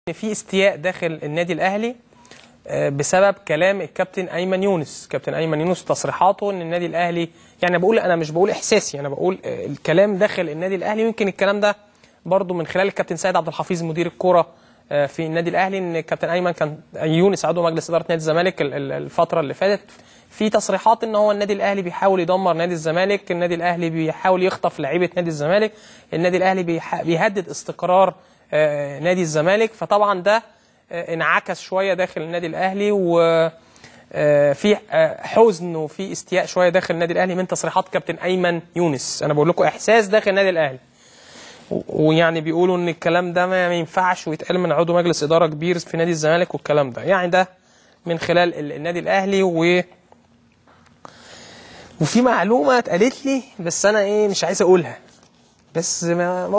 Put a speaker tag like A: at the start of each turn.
A: ان في استياء داخل النادي الاهلي آه، بسبب كلام الكابتن ايمن يونس كابتن ايمن يونس تصريحاته ان النادي الاهلي يعني بقول انا مش بقول احساسي انا بقول آه، الكلام داخل النادي الاهلي ويمكن الكلام ده برضو من خلال الكابتن سيد عبد الحفيظ مدير الكوره آه، في النادي الاهلي ان الكابتن ايمن كان يونس عضو مجلس اداره نادي الزمالك ال- ال- الفتره اللي فاتت في تصريحات ان هو النادي الاهلي بيحاول يدمر نادي الزمالك النادي الاهلي بيحاول يخطف لعيبه نادي الزمالك النادي الاهلي بيح- بيهدد استقرار آه، نادي الزمالك فطبعا ده آه، انعكس شويه داخل النادي الاهلي و آه، في آه، حزن وفي استياء شويه داخل النادي الاهلي من تصريحات كابتن ايمن يونس انا بقول لكم احساس داخل النادي الاهلي و- ويعني بيقولوا ان الكلام ده ما ما ينفعش ويتقال من عضو مجلس اداره كبير في نادي الزمالك والكلام ده يعني ده من خلال ال- النادي الاهلي و وفي معلومه اتقالت لي بس انا ايه مش عايز اقولها بس ما